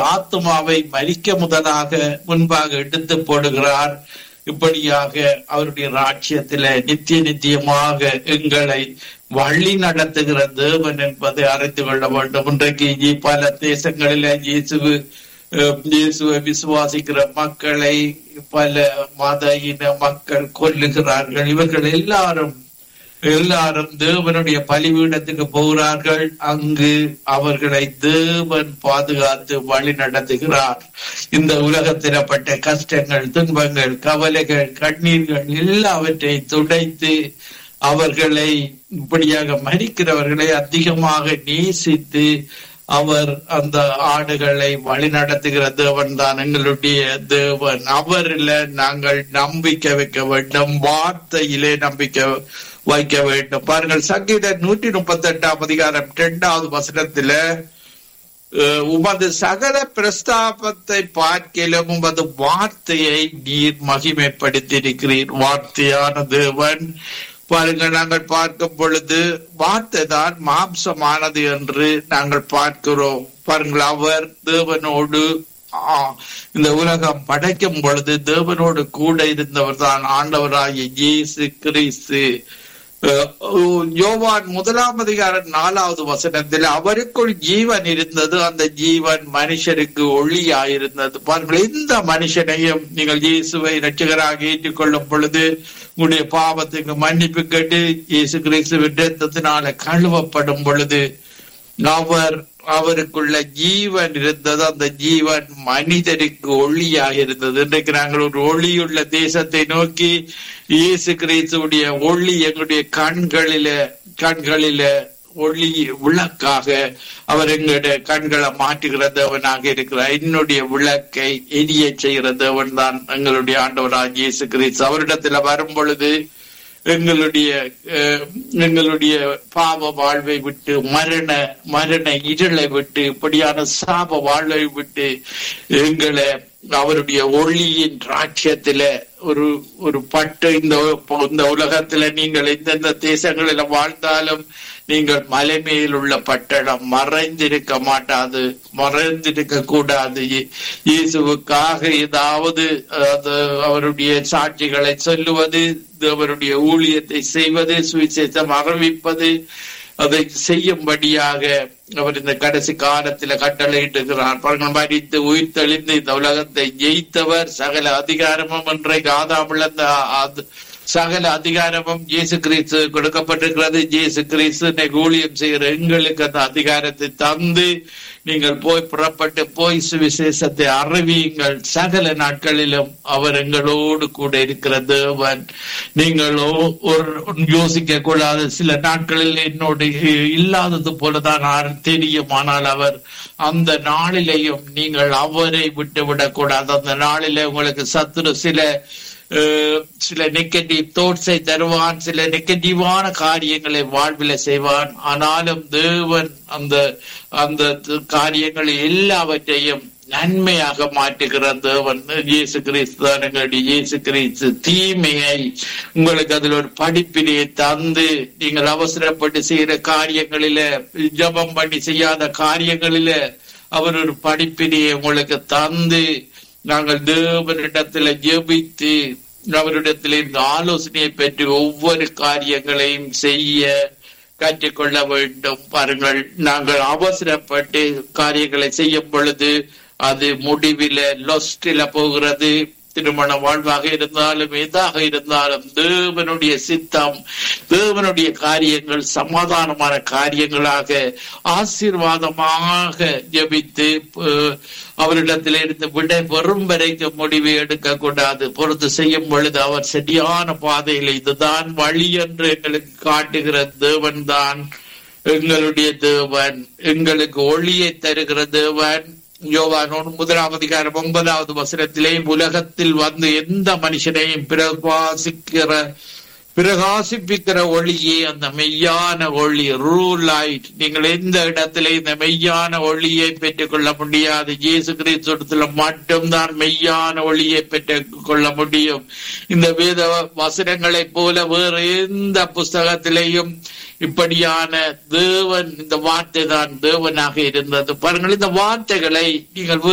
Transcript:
ஆத்மாவை மரிக்க முதலாக முன்பாக எடுத்து போடுகிறார் இப்படியாக அவருடைய ராட்சியத்தில நித்திய நித்தியமாக எங்களை வழி நடத்துகிற தேவன் என்பதை அறிந்து கொள்ள வேண்டும் இன்றைக்கு இ- பல தேசங்களில இயேசுவு அஹ், இயேசுவை விசுவாசிக்கிற மக்களை பல மத இன மக்கள் கொல்லுகிறார்கள் இவர்கள் எல்லாரும் எல்லாரும் தேவனுடைய பலிபீடத்துக்கு போகிறார்கள் அங்கு அவர்களை தேவன் பாதுகாத்து வழி நடத்துகிறார் இந்த உலகத்திலப்பட்ட கஷ்டங்கள் துன்பங்கள் கவலைகள் கண்ணீர்கள் எல்லாவற்றையும் துடைத்து அவர்களை இப்படியாக மறிக்கிறவர்களை அதிகமாக நேசித்து அவர் அந்த ஆடுகளை வழி நடத்துகிற தேவன் தான் எங்களுடைய தேவன் அவரில் நாங்கள் நம்பிக்கை வைக்க வேண்டும் வார்த்தையிலே நம்பிக்கை வைக்க வேண்டும் பாருங்கள் சங்கீத நூற்றி முப்பத்தி எட்டாம் அதிகாரம் இரண்டாவது வசனத்தில அஹ், உமது சகல பிரஸ்தாபத்தை பார்க்கிலும் உமது வார்த்தையை நீர் மகிமைப்படுத்தியிருக்கிறீர் வார்த்தையான தேவன் பாருங்கள் நாங்கள் பார்க்கும் பொழுது வார்த்தை தான் மாம்சமானது என்று நாங்கள் பார்க்கிறோம் பாருங்கள் அவர் தேவனோடு ஆ, இந்த உலகம் படைக்கும் பொழுது தேவனோடு கூட இருந்தவர் தான் ஆண்டவராகிய இயேசு கிறிஸ்து அஹ், யோவான் முதலாம் அதிகாரம் நாலாவது வசனத்தில் அவருக்குள் ஜீவன் இருந்தது அந்த ஜீவன் மனுஷருக்கு ஒளியாயிருந்தது பாருங்கள் இந்த மனுஷனையும் நீங்கள் இயேசுவை இரட்சகராக ஏற்றுக்கொள்ளும் பொழுது உங்களுடைய பாவத்துக்கு மன்னிப்பு கேட்டு இயேசு கிறிஸ்துவின் ரத்தத்தினால கழுவப்படும் பொழுது அவர் அவருக்குள்ள ஜீவன் இருந்தது அந்த ஜீவன் மனிதருக்கு ஒளியாக இருந்தது இன்றைக்கு நாங்கள் ஒரு ஒளியுள்ள தேசத்தை நோக்கி இயேசு கிறிஸ்துவுடைய ஒளி எங்களுடைய கண்களில கண்களில ஒளி விளக்காக அவர் எங்களுடைய கண்களை மாற்றுகிற தேவனாக இருக்கிறார் என்னுடைய விளக்கை எரிய செய்கிற தேவன் தான் எங்களுடைய ஆண்டவராக இயேசு கிறிஸ்து அவரிடத்துல வரும் பொழுது எங்களுடைய அஹ், எங்களுடைய பாவ வாழ்வை விட்டு மரண மரண இருளை விட்டு இப்படியான சாப வாழ்வை விட்டு எங்களை அவருடைய ஒளியின் ராட்சியத்தில ஒரு ஒரு பட்டு இந்த இந்த உலகத்துல நீங்கள் எந்தெந்த தேசங்களில வாழ்ந்தாலும் நீங்கள் மலை மேல் உள்ள பட்டணம் மறைந்திருக்க மாட்டாது மறைந்திருக்க கூடாது இயே- இயேசுவுக்காக ஏதாவது அது அவருடைய சாட்சிகளை சொல்லுவது அவருடைய ஊழியத்தை செய்வது சுவிசேஷம் அறிவிப்பது அதை செய்யும்படியாக அவர் இந்த கடைசி காலத்துல கட்டளையிட்டுகிறார் பாருங்கள் மறித்து உயிர் தெளிந்து இந்த உலகத்தை ஜெயித்தவர் சகல அதிகாரமும் இன்றைக்கு ஆதாமிழந்த சகல அதிகாரமும் இயேசு கிறிஸ்து கொடுக்கப்பட்டிருக்கிறது இயேசு கிறிஸ்து இன்னைக்கு ஊழியம் செய்கிற எங்களுக்கு அந்த அதிகாரத்தை தந்து நீங்கள் போய் புறப்பட்டு போய் சுவிசேஷத்தை அறிவியுங்கள் சகல நாட்களிலும் அவர் எங்களோடு கூட இருக்கிற தேவன் நீங்களோ ஒரு யோசிக்க கூடாது சில நாட்களில் என்னோடு இல்லாதது போலதான் ஆர் தெரியும் ஆனால் அவர் அந்த நாளிலேயும் நீங்கள் அவரை விட்டு விடக்கூடாது அந்த நாளிலே உங்களுக்கு சத்துரு சில அஹ், சில நெகட்டிவ் தோட்ஸை தருவான் சில நெகட்டிவான காரியங்களை வாழ்வில செய்வான் ஆனாலும் தேவன் அந்த அந்த காரியங்களை எல்லாவற்றையும் நன்மையாக மாற்றுகிற தேவன் இயேசு கிறிஸ்து தான் எங்களுடைய இயேசு கிறிஸ்து தீமையை உங்களுக்கு அதுல ஒரு படிப்பினையை தந்து நீங்கள் அவசரப்பட்டு செய்யற காரியங்களில ஜபம் பண்ணி செய்யாத காரியங்களில அவர் ஒரு படிப்பினையை உங்களுக்கு தந்து நாங்கள் தேவனிடத்துல ஜெபித்து அவரிடத்தில் இந்த ஆலோசனையை பெற்று ஒவ்வொரு காரியங்களையும் செய்ய கற்றுக்கொள்ள வேண்டும் பாருங்கள் நாங்கள் அவசரப்பட்டு காரியங்களை செய்யும் பொழுது அது முடிவில லொஸ்டில போகிறது திருமண வாழ்வாக இருந்தாலும் எதாக இருந்தாலும் தேவனுடைய சித்தம் தேவனுடைய காரியங்கள் சமாதானமான காரியங்களாக ஆசீர்வாதமாக ஜெபித்து அஹ், அவரிடத்தில் இருந்து விடை பெறும் வரைக்கும் முடிவை எடுக்க கூடாது பொறுத்து செய்யும் பொழுது அவர் சரியான பாதையில் இதுதான் வழி என்று எங்களுக்கு காட்டுகிற தேவன் தான் எங்களுடைய தேவன் எங்களுக்கு ஒளியை தருகிற தேவன் யோவான் ஒன்று முதலாவது அதிகாரம் ஒன்பதாவது வசனத்திலே உலகத்தில் வந்து எந்த மனுஷனையும் பிரகாசிக்கிற பிரகாசிப்பிக்கிற ஒளியே அந்த மெய்யான ஒளி ரூல் லைட் நீங்கள் எந்த இடத்துல இந்த மெய்யான ஒளியை பெற்றுக் கொள்ள முடியாது இயேசு கிறிஸ்துவத்துல மட்டும்தான் மெய்யான ஒளியை பெற்றுக் கொள்ள முடியும் இந்த வேத வசனங்களைப் போல வேறு எந்த புஸ்தகத்திலேயும் இப்படியான தேவன் இந்த வார்த்தை தான் தேவனாக இருந்தது பாருங்கள் இந்த வார்த்தைகளை நீங்கள்